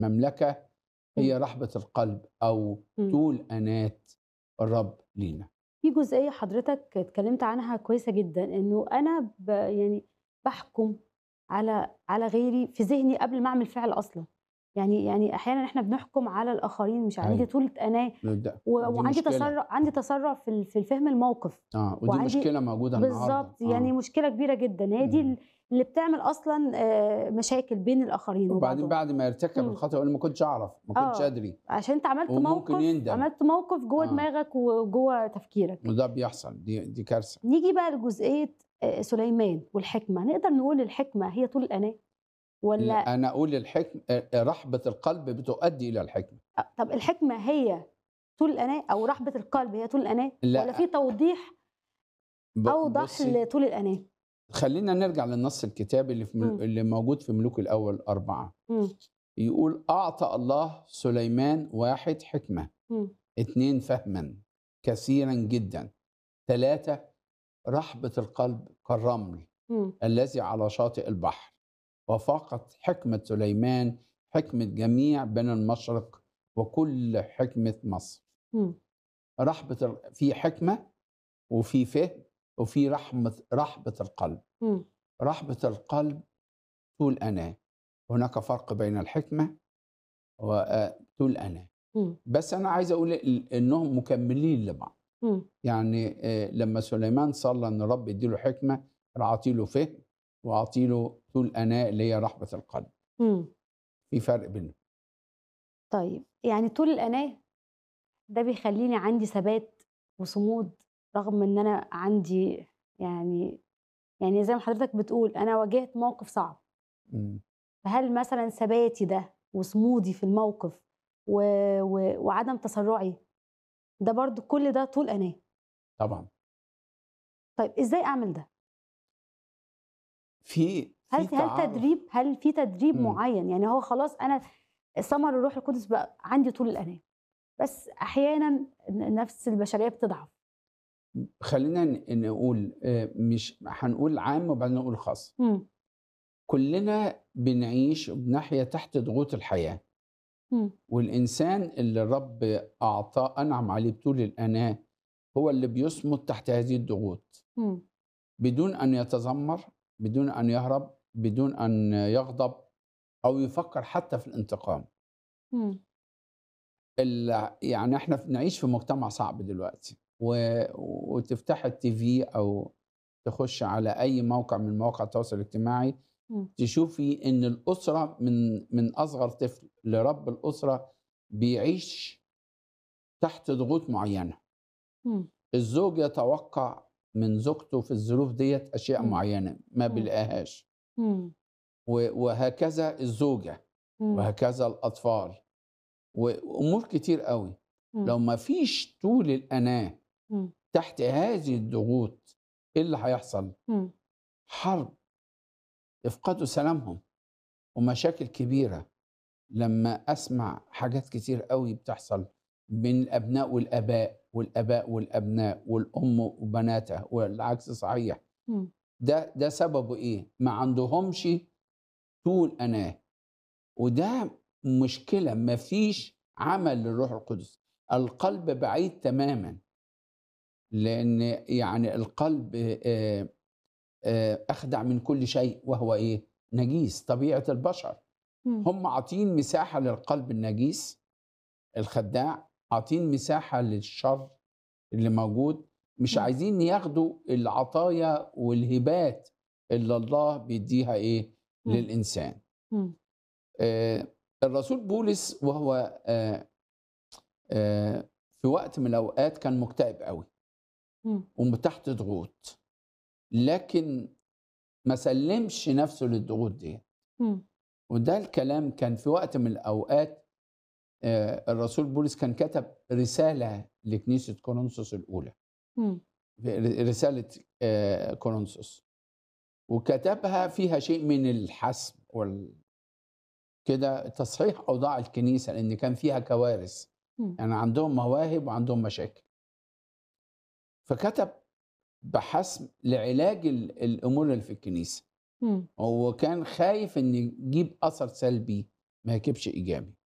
مملكة هي رحبة القلب أو مم. طول أنات الرب لينا في جزئية حضرتك اتكلمت عنها كويسة جدا انه انا ب يعني بحكم على على غيري في ذهني قبل ما اعمل فعل اصلا يعني يعني احيانا احنا بنحكم على الاخرين مش عندي أيوة. طولة اناه ده- و- دي وعندي مشكلة. تسرع عندي تسرع في ال- في فهم الموقف اه ودي وعندي- مشكلة موجودة النهاردة بالظبط يعني آه. مشكلة كبيرة جدا هي دي مم. اللي بتعمل اصلا آه، مشاكل بين الاخرين وبعدين وبعضهم بعد ما يرتكب مم. الخطأ يقول ما كنتش أعرف ما كنتش آه. أدري عشان انت عملت وممكن موقف يندم. عملت موقف جوه آه. دماغك وجوه تفكيرك وده بيحصل دي دي كارثة نيجي بقى لجزئيه آه، سليمان والحكمه نقدر نقول الحكمه هي طول الاناه ولا لا، أنا أقول الحكم آه، رحبة القلب بتؤدي إلى الحكمة آه، طب الحكمه هي طول الاناه او رحبه القلب هي طول الاناه لا. ولا في توضيح ب- اوضح بصي، لطول الاناه خلينا نرجع للنص الكتابي اللي في مل... مم. اللي موجود في ملوك الأول أربعة مم. يقول أعطى الله سليمان واحد حكمة مم. اثنين فهما كثيرا جدا ثلاثة رحبة القلب كالرمل مم. الذي على شاطئ البحر وفاقت حكمة سليمان حكمة جميع بني المشرق وكل حكمة مصر مم. رحبة ال- في حكمة وفي فهم وفي رحمة رحبة القلب مم. رحبة القلب طول أنا هناك فرق بين الحكمة وطول أنا مم. بس أنا عايز أقول ال- إنهم مكملين لبعض مم. يعني آه، لما سليمان صلى إن الرب يديله حكمة راح أعطيله فهم وأعطيله طول أناء اللي هي رحبة القلب مم. في فرق بينهم طيب يعني طول الاناه ده بيخليني عندي ثبات وصمود رغم ان انا عندي يعني يعني زي ما حضرتك بتقول انا واجهت موقف صعب مم. فهل مثلا ثباتي ده وصمودي في الموقف و... و... وعدم تسرعي ده برضو كل ده طول اناه طبعا طيب ازاي اعمل ده في في هل هل تعارف. تدريب هل في تدريب مم. معين يعني هو خلاص انا ثمر الروح القدس بقى عندي طول الاناه بس احيانا نفس البشريه بتضعف خلينا ن- نقول آه، مش هنقول عام وبعدين نقول خاص مم. كلنا بنعيش وبنحيا تحت ضغوط الحياة مم. والإنسان اللي الرب أعطاه أنعم عليه بطول الأناة هو اللي بيصمد تحت هذه الضغوط مم. بدون أن يتذمر بدون أن يهرب بدون أن يغضب أو يفكر حتى في الانتقام مم. ال- يعني احنا بنعيش في مجتمع صعب دلوقتي و... وتفتح التي في او تخش على اي موقع من مواقع التواصل الاجتماعي مم. تشوفي ان الاسره من من اصغر طفل لرب الاسره بيعيش تحت ضغوط معينه مم. الزوج يتوقع من زوجته في الظروف ديت اشياء مم. معينه ما مم. بيلاقيهاش مم. و- وهكذا الزوجه مم. وهكذا الاطفال وامور كتير قوي مم. لو ما فيش طول الأناة مم. تحت هذه الضغوط إيه اللي هيحصل؟ مم. حرب يفقدوا سلامهم ومشاكل كبيرة لما أسمع حاجات كتير قوي بتحصل بين الأبناء والآباء والآباء والأبناء والأم وبناتها والعكس صحيح مم. ده ده سببه إيه؟ ما عندهمش طول أناة وده مشكلة ما فيش عمل للروح القدس القلب بعيد تماما لأن يعني القلب آه، آه، أخدع من كل شيء وهو إيه؟ نجيس طبيعة البشر مم. هم عاطين مساحة للقلب النجيس الخداع عاطين مساحة للشر اللي موجود مش مم. عايزين ياخدوا العطايا والهبات اللي الله بيديها إيه؟ مم. للإنسان مم. آه، الرسول بولس وهو آه، آه، في وقت من الاوقات كان مكتئب قوي مم. وتحت ضغوط لكن ما سلمش نفسه للضغوط دي مم. وده الكلام كان في وقت من الاوقات آه، الرسول بولس كان كتب رساله لكنيسه كورنثوس الاولى مم. رساله آه، كورنثوس وكتبها فيها شيء من الحسم وال كده تصحيح اوضاع الكنيسه لان كان فيها كوارث مم. يعني عندهم مواهب وعندهم مشاكل فكتب بحسم لعلاج ال- الامور اللي في الكنيسه مم. هو كان خايف ان يجيب اثر سلبي ما يجيبش ايجابي